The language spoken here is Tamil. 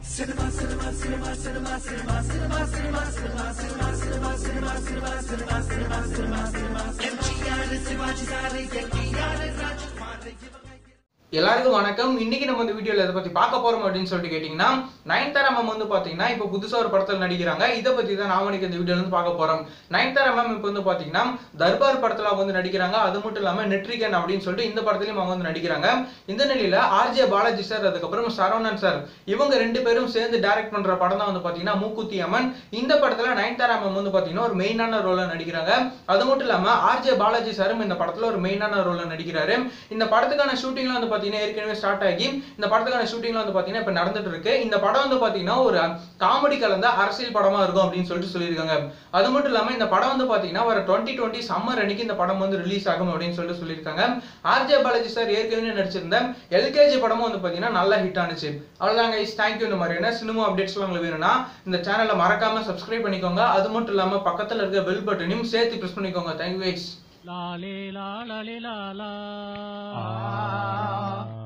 எல்லாருக்கும் வணக்கம் இன்னைக்கு நம்ம இந்த வீடியோல எதை பத்தி பார்க்க போறோம் அப்படின்னு சொல்லிட்டு கேட்டீங்கன்னா நயன்தாரா மேம் வந்து பாத்தீங்கன்னா இப்போ புதுசா ஒரு படத்துல நடிக்கிறாங்க இதை பத்தி தான் நாம இன்னைக்கு இந்த வீடியோல இருந்து பார்க்க போறோம் நயன்தாரா மேம் இப்போ வந்து பாத்தீங்கன்னா தர்பார் படத்துல அவங்க வந்து நடிக்கிறாங்க அது மட்டும் இல்லாம நெட்ரிகன் அப்படின்னு சொல்லிட்டு இந்த படத்துலயும் அவங்க வந்து நடிக்கிறாங்க இந்த நிலையில ஆர்ஜே பாலாஜி சார் அதுக்கப்புறம் சரவணன் சார் இவங்க ரெண்டு பேரும் சேர்ந்து டைரக்ட் பண்ற படம் தான் வந்து பாத்தீங்கன்னா மூக்குத்தி அம்மன் இந்த படத்துல நயன்தாரா மேம் வந்து பாத்தீங்கன்னா ஒரு மெயினான ரோல நடிக்கிறாங்க அது மட்டும் இல்லாம ஆர்ஜே பாலாஜி சாரும் இந்த படத்துல ஒரு மெயினான ரோல நடிக்கிறாரு இந்த படத்துக்கான ஷூட்டிங்ல வந்து பாத்தீங்கன்னா ஏற்கனவே ஸ்டார்ட் ஆகி இந்த படத்துக்கான ஷூட்டிங்ல வந்து பாத்தீங்கன்னா இப்ப நடந்துட்டு இருக்கு இந்த படம் வந்து பாத்தீங்கன்னா ஒரு காமெடி கலந்த அரசியல் படமா இருக்கும் அப்படின்னு சொல்லிட்டு சொல்லியிருக்காங்க அது மட்டும் இல்லாம இந்த படம் வந்து பாத்தீங்கன்னா வர டுவெண்ட்டி டுவெண்ட்டி சம்மர் அன்னைக்கு இந்த படம் வந்து ரிலீஸ் ஆகும் அப்படின்னு சொல்லிட்டு சொல்லியிருக்காங்க ஆர்ஜே பாலாஜி சார் ஏற்கனவே நடிச்சிருந்த எல்கேஜி படமும் வந்து பாத்தீங்கன்னா நல்லா ஹிட் ஆனிச்சு அவ்வளவுதான் கைஸ் தேங்க்யூ இந்த மாதிரியான சினிமா அப்டேட்ஸ்லாம் உங்களுக்கு வேணும்னா இந்த சேனலை மறக்காம சப்ஸ்கிரைப் பண்ணிக்கோங்க அது மட்டும் இல்லாம பக்கத்துல இருக்க பெல் பட்டனையும் சேர்த்து ப்ரெஸ் பண்ணிக்கோங்க தேங்க்யூ கைஸ் லாலே லாலே லாலா